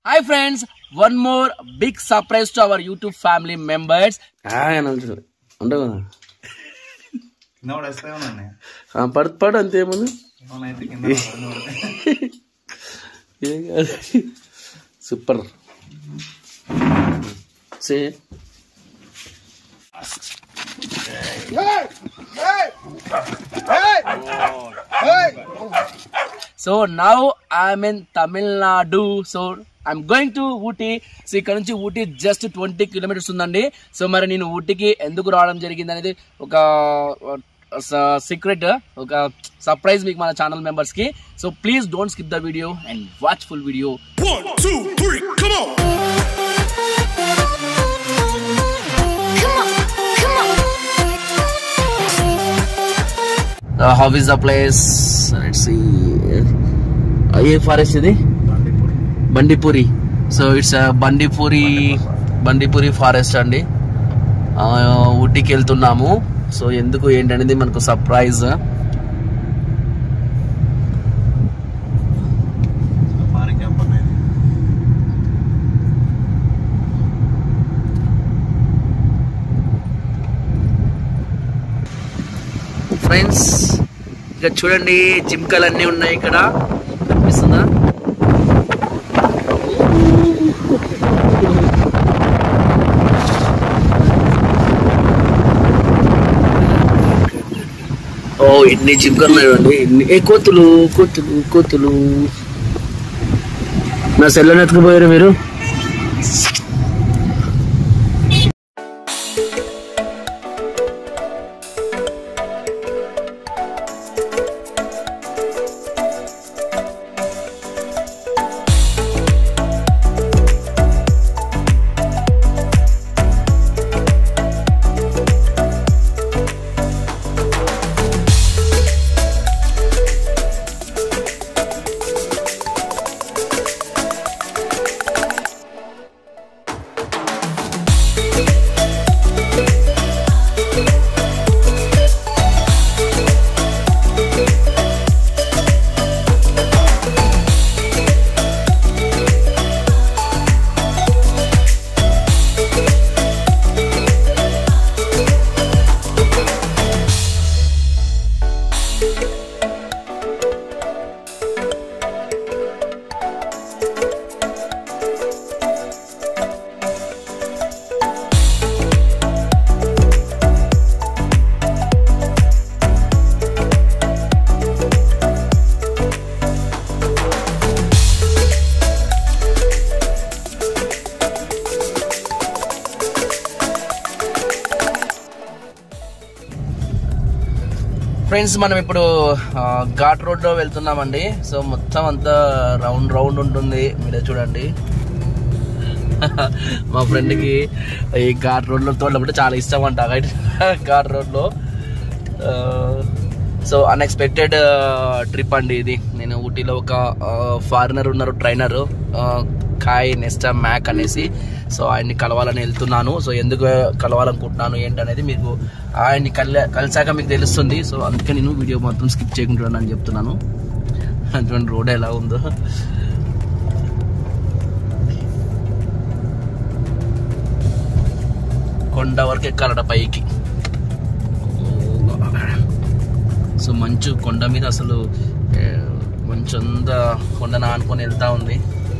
Hi friends one more big surprise to our YouTube family members ఉండవు కదా కింద పడేస్తే ఉన్నాయండి ఆ, పడు పడు అంతేముంది అయితే కింద పడేస్తే ఏం కాదు super say so now I'm in Tamil Nadu so I'm going to Ooty so ఇక్కడ నుంచి ఊటీ జస్ట్ ట్వంటీ కిలోమీటర్స్ ఉందండి సో మరి నేను ఊటీకి ఎందుకు రావడం జరిగింది అనేది ఒక సీక్రెట్ ఒక సర్ప్రైజ్ మీకు మన ఛానల్ మెంబర్స్ కి so please don't skip the video and watch full video One, two, three, come on! Come on, come on. How is the place a forest ఇది Bandipur so it's Bandipur Bandipur forest అండి ఆ, ఊటీకి వెళ్తున్నాము so ఎందుకు ఏంటనేది మనకు surprise safari camp అనేది friends ఇక్కడ చూడండి జింకలు అన్నీ ఉన్నాయి ఇక్కడ కనిపిస్తుందా ఓ ఎన్ని జింకలు ఉన్నాయండి ఎన్ని ఏ కోతులు కోతులు కోతులు నా సెల్లని ఎత్తుకుపోయారు మీరు ఫ్రెండ్స్ మనం ఇప్పుడు ఆ, ఘాట్ రోడ్ లో వెళ్తున్నామండి సో మొత్తం అంతా రౌండ్ రౌండ్ ఉంటుంది మీరే చూడండి మా ఫ్రెండ్ కి ఈ ఘాట్ రోడ్ లో తోడలంటే చాలా ఇష్టం అంట రైట్ ఘాట్ రోడ్ లో సో అన్ఎక్స్పెక్టెడ్ ట్రిప్ అండి ఇది నేను ఊటీలో ఒక ఫారినర్ ఉన్నారు ట్రైనర్ కాయ్ నెస్టా మ్యాక్ అనేసి సో ఆయన్ని కలవాలని వెళ్తున్నాను సో ఎందుకు కలవాలనుకుంటున్నాను ఏంటనేది మీకు ఆయన్ని కల కలిసాక మీకు తెలుస్తుంది సో అందుకే నేను వీడియో మొత్తం స్కిప్ చేయకుంటున్నాను అని చెప్తున్నాను అటువంటి రోడ్ ఎలా ఉందో కొండ వరకు ఎక్కాలట పైకి సో మంచు కొండ మీద అసలు ఏ, మంచు అంతా కొండను ఆనుకొని వెళ్తా ఉంది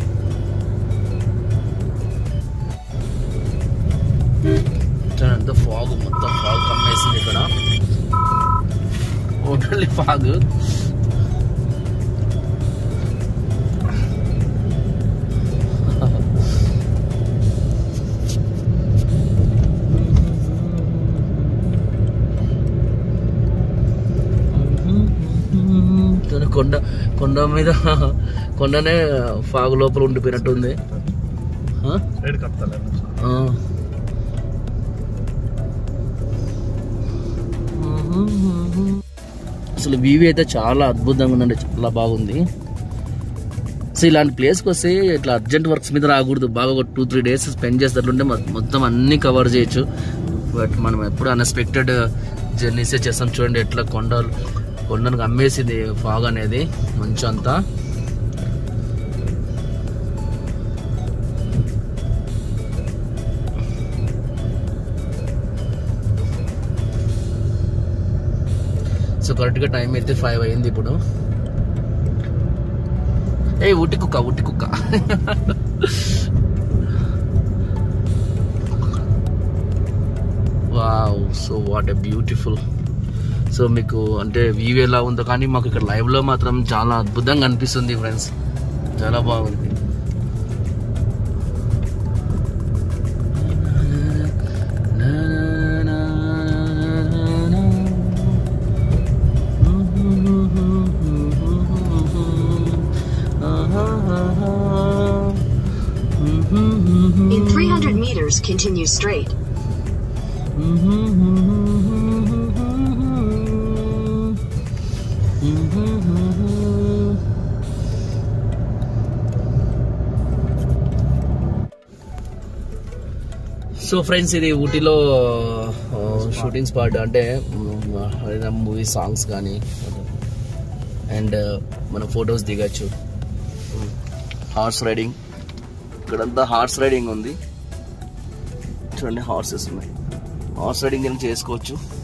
ఎంత ఫాగ్ మొత్తం ఫాగ్ కమ్మేసింది ఇక్కడ ఓన్లీ ఫాగ్ కానీ కొండ కొండ మీద కొండనే ఫాగ్ లోపల ఉండిపోయినట్టుంది ఆ? సైడ్ కప్తాలి ఆ. అసలు వీవీ అయితే చాలా అద్భుతంగా ఉందండి చాలా బాగుంది సో ఇలాంటి ప్లేస్కి వస్తే ఇట్లా అర్జెంట్ వర్క్స్ మీద రాకూడదు బాగా ఒక టూ త్రీ డేస్ స్పెండ్ చేసేటట్లుంటే మొ- మొత్తం అన్ని కవర్ చేయొచ్చు బట్ మనం ఎప్పుడు అన్ఎక్స్పెక్టెడ్ జర్నీసే చేస్తాం చూడండి ఎట్లా కొండలు కొండను అమ్మేసింది ఫాగ్ అనేది మంచు అంతా కరెక్ట్గా టైం అయితే ఫైవ్ అయింది ఇప్పుడు ఏ ఉట్టి కుక్క ఉట్టి కుక్క wow so what a beautiful so మీకు అంటే వ్యూ ఎలా ఉందో కానీ మాకు ఇక్కడ లైవ్ లో మాత్రం చాలా అద్భుతంగా అనిపిస్తుంది ఫ్రెండ్స్ చాలా బాగుంది In 300 meters, continue straight. So friends ఇది ఊటీలో షూటింగ్ స్పాట్ అంటే మూవీ సాంగ్స్ కానీ అండ్ మన ఫొటోస్ దిగచ్చు హార్స్ రైడింగ్ ఇక్కడంతా హార్స్ రైడింగ్ ఉంది చూడండి హార్సెస్ ఉన్నాయి హార్స్ రైడింగ్ ఏం చేసుకోవచ్చు